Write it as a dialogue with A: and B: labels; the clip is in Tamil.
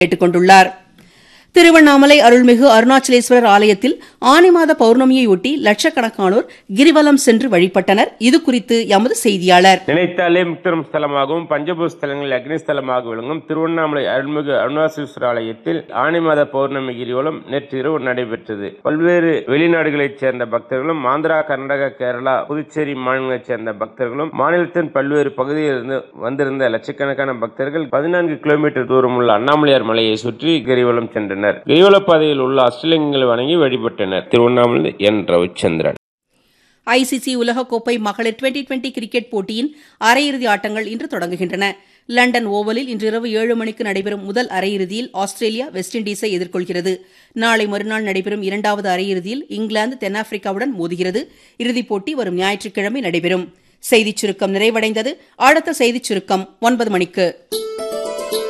A: கேட்டுக் கொண்டுள்ளார் திருவண்ணாமலை அருள்மிகு அருணாச்சலேஸ்வரர் ஆலயத்தில் ஆனி மாத பௌர்ணமியையொட்டி லட்சக்கணக்கானோர் கிரிவலம் சென்று வழிபட்டனர் இதுகுறித்து எமது செய்தியாளர்
B: நினைத்தாலே முக்தரும் ஸ்தலமாகவும் பஞ்சபூ ஸ்தலங்களில் அக்னி ஸ்தலமாக விளங்கும் திருவண்ணாமலை அருள்மிகு அருணாசீஸ்வரர் ஆலயத்தில் ஆனி மாத பௌர்ணமி கிரிவலம் நேற்று இரவு நடைபெற்றது பல்வேறு வெளிநாடுகளைச் சேர்ந்த பக்தர்களும் ஆந்திரா கர்நாடகா கேரளா புதுச்சேரி மாநிலங்களைச் சேர்ந்த பக்தர்களும் மாநிலத்தின் பல்வேறு பகுதியிலிருந்து வந்திருந்த லட்சக்கணக்கான பக்தர்கள் பதினான்கு கிலோமீட்டர் தூரம் உள்ள அண்ணாமலையார் மலையை சுற்றி கிரிவலம் சென்றனர் கிரிவல பாதையில் உள்ள அஷ்டலிங்கங்களை வணங்கி வழிபட்டனர் திருவண்ணாமலை என் ரவிச்சந்திரன்
A: ஐசிசி உலகக்கோப்பை மகளிர் டுவெண்டி டுவெண்டி கிரிக்கெட் போட்டியின் அரையிறுதி ஆட்டங்கள் இன்று தொடங்குகின்றன லண்டன் ஓவலில் இன்றிரவு ஏழு மணிக்கு நடைபெறும் முதல் அரையிறுதியில் ஆஸ்திரேலியா வெஸ்ட் இண்டீஸை எதிர்கொள்கிறது நாளை மறுநாள் நடைபெறும் இரண்டாவது அரையிறுதியில் இங்கிலாந்து தென்னாப்பிரிக்காவுடன் மோதுகிறது இறுதிப் போட்டி வரும் ஞாயிற்றுக்கிழமை நடைபெறும் செய்திச் சுருக்கம் நிறைவடைந்தது அடுத்த செய்திச் சுருக்கம் ஒன்பது மணிக்கு